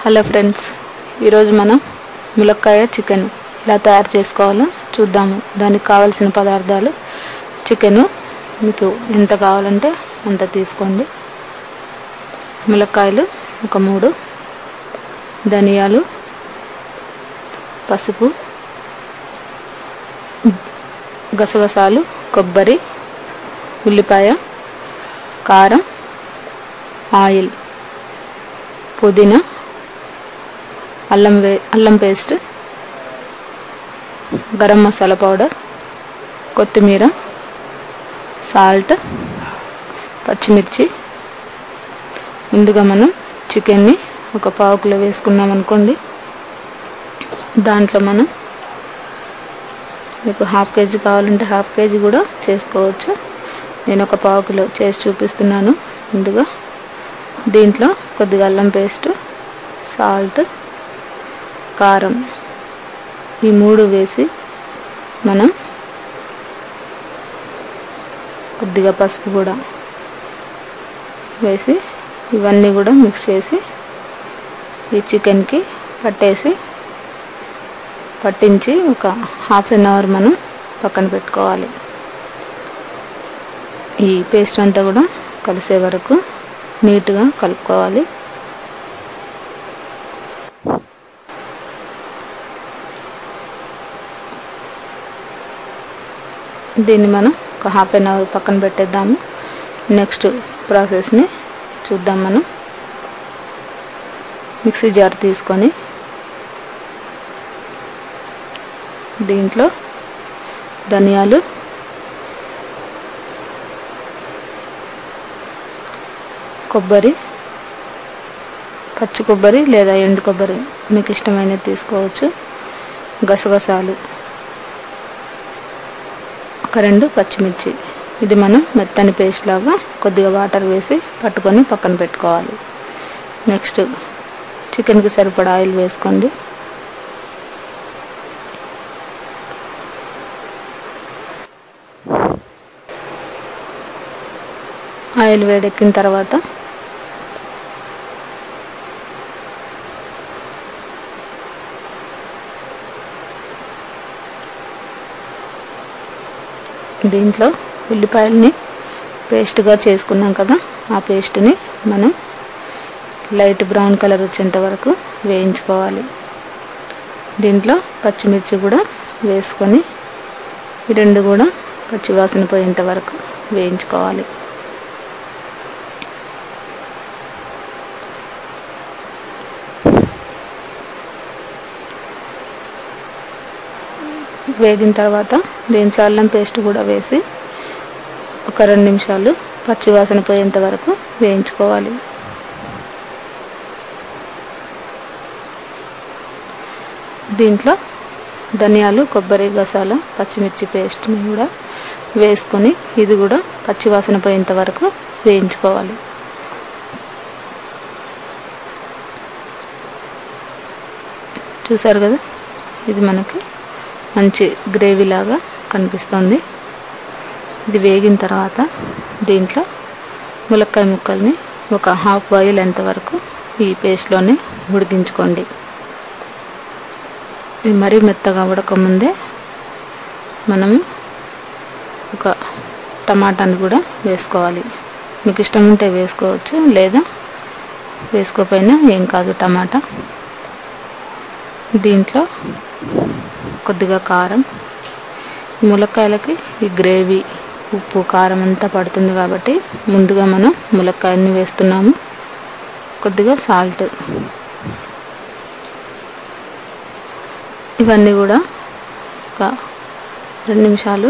hello friends ఈరోజు మనం ములక్కాయ చికెన్ ఎలా తయారు చేసుకోవాలో చూద్దాము దానికి కావాల్సిన పదార్థాలు చికెను మీకు ఎంత కావాలంటే అంత తీసుకోండి ములక్కాయలు ఒక మూడు ధనియాలు పసుపు గసగసాలు కొబ్బరి ఉల్లిపాయ కారం ఆయిల్ పుదీనా అల్లం వే అల్లం పేస్ట్ గరం మసాలా పౌడర్ కొత్తిమీర సాల్ట్ పచ్చిమిర్చి ముందుగా మనం చికెన్ని ఒక పావు కిలో వేసుకున్నాం అనుకోండి దాంట్లో మనం మీకు హాఫ్ కేజీ కావాలంటే హాఫ్ కేజీ కూడా చేసుకోవచ్చు నేను ఒక పావు కిలో చేసి చూపిస్తున్నాను ముందుగా దీంట్లో కొద్దిగా అల్లం పేస్ట్ సాల్ట్ కారం ఈ మూడు వేసి మనం కొద్దిగా పసుపు కూడా వేసి ఇవన్నీ కూడా మిక్స్ చేసి ఈ చికెన్కి పట్టేసి పట్టించి ఒక హాఫ్ అన్ అవర్ మనం పక్కన పెట్టుకోవాలి ఈ పేస్ట్ అంతా కూడా కలిసే వరకు నీట్గా కలుపుకోవాలి దీన్ని మనం ఒక హాఫ్ అన్ అవర్ పక్కన పెట్టేద్దాము నెక్స్ట్ ప్రాసెస్ని చూద్దాం మనం మిక్సీ జార్ తీసుకొని దీంట్లో ధనియాలు కొబ్బరి పచ్చి కొబ్బరి లేదా ఎండు కొబ్బరి మీకు ఇష్టమైనది తీసుకోవచ్చు గసగసాలు ఒక రెండు పచ్చిమిర్చి ఇది మనం మెత్తని పేస్ట్ లాగా కొద్దిగా వాటర్ వేసి పట్టుకొని పక్కన పెట్టుకోవాలి నెక్స్ట్ చికెన్కి సరిపడా ఆయిల్ వేసుకోండి ఆయిల్ వేడెక్కిన తర్వాత దీంట్లో ఉల్లిపాయల్ని పేస్ట్గా చేసుకున్నాం కదా ఆ పేస్ట్ని మనం లైట్ బ్రౌన్ కలర్ వచ్చేంత వరకు వేయించుకోవాలి దీంట్లో పచ్చిమిర్చి కూడా వేసుకొని ఈ రెండు కూడా పచ్చివాసన పోయేంత వరకు వేయించుకోవాలి వేగిన తర్వాత దీంట్లో అల్లం పేస్ట్ కూడా వేసి ఒక రెండు నిమిషాలు పచ్చివాసన పోయేంత వరకు వేయించుకోవాలి దీంట్లో ధనియాలు కొబ్బరి గసాల పచ్చిమిర్చి పేస్ట్ని కూడా వేసుకొని ఇది కూడా పచ్చివాసన పోయేంత వరకు వేయించుకోవాలి చూసారు కదా ఇది మనకి మంచి గ్రేవీ లాగా కనిపిస్తుంది ఇది వేగిన తర్వాత దీంట్లో ములక్కాయ ముక్కల్ని ఒక హాఫ్ బాయిల్ ఎంతవరకు ఈ పేస్ట్లోనే ఉడికించుకోండి ఇది మరీ మెత్తగా ఉడకముందే మనం ఒక టమాటాని కూడా వేసుకోవాలి మీకు ఇష్టం ఉంటే వేసుకోవచ్చు లేదా వేసుకోకపోయినా ఏం కాదు టమాటా దీంట్లో కొద్దిగా కారం ములక్కాయలకి ఈ గ్రేవీ ఉప్పు కారం అంతా పడుతుంది కాబట్టి ముందుగా మనం ములక్కాయని వేస్తున్నాము కొద్దిగా సాల్ట్ ఇవన్నీ కూడా ఒక రెండు నిమిషాలు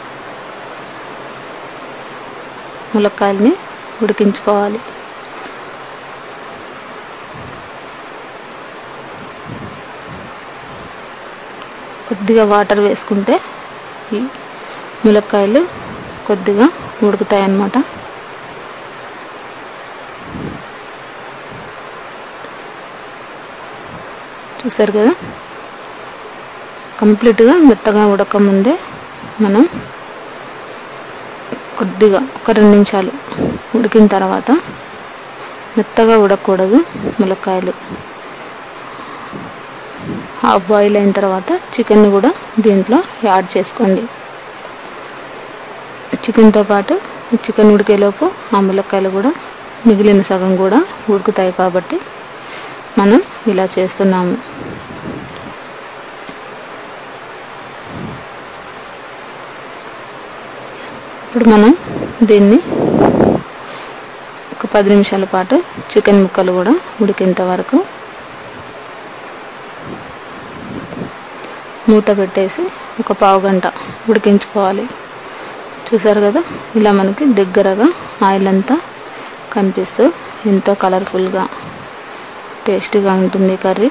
ములక్కాయలని ఉడికించుకోవాలి కొద్దిగా వాటర్ వేసుకుంటే ఈ ములక్కాయలు కొద్దిగా ఉడుకుతాయి అన్నమాట చూసారు కదా కంప్లీట్గా మెత్తగా ఉడకముందే మనం కొద్దిగా ఒక రెండు నిమిషాలు ఉడికిన తర్వాత మెత్తగా ఉడకకూడదు ములక్కాయలు హాఫ్ బాయిల్ అయిన తర్వాత చికెన్ కూడా దీంట్లో యాడ్ చేసుకోండి చికెన్తో పాటు చికెన్ ఉడికేలోపు ఆ ములక్కాయలు కూడా మిగిలిన సగం కూడా ఉడుకుతాయి కాబట్టి మనం ఇలా చేస్తున్నాము ఇప్పుడు మనం దీన్ని ఒక పది నిమిషాల పాటు చికెన్ ముక్కలు కూడా ఉడికేంత వరకు మూత పెట్టేసి ఒక పావు గంట ఉడికించుకోవాలి చూసారు కదా ఇలా మనకి దగ్గరగా ఆయిల్ అంతా కనిపిస్తూ ఎంతో కలర్ఫుల్గా టేస్టీగా ఉంటుంది కర్రీ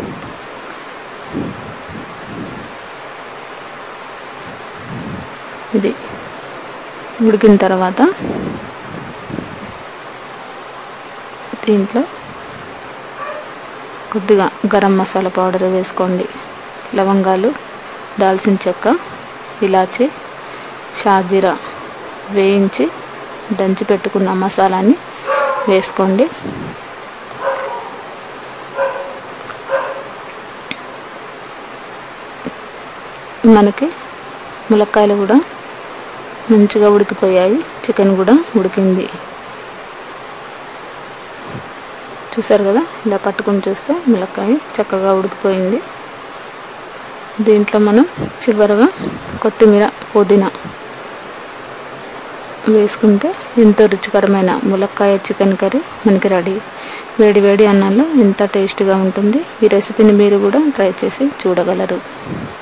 ఇది ఉడికిన తర్వాత దీంట్లో కొద్దిగా గరం మసాలా పౌడర్ వేసుకోండి లవంగాలు దాల్చిన చెక్క ఇలాచి షాజీరా వేయించి దంచి పెట్టుకున్న మసాలాని వేసుకోండి మనకి ములక్కాయలు కూడా మంచిగా ఉడికిపోయాయి చికెన్ కూడా ఉడికింది చూసారు కదా ఇలా పట్టుకొని చూస్తే ములక్కాయ చక్కగా ఉడికిపోయింది దీంట్లో మనం చివరగా కొత్తిమీర పుదీనా వేసుకుంటే ఎంతో రుచికరమైన ములక్కాయ చికెన్ కర్రీ మనకి రెడీ వేడి వేడి అన్నంలో ఎంత టేస్ట్గా ఉంటుంది ఈ రెసిపీని మీరు కూడా ట్రై చేసి చూడగలరు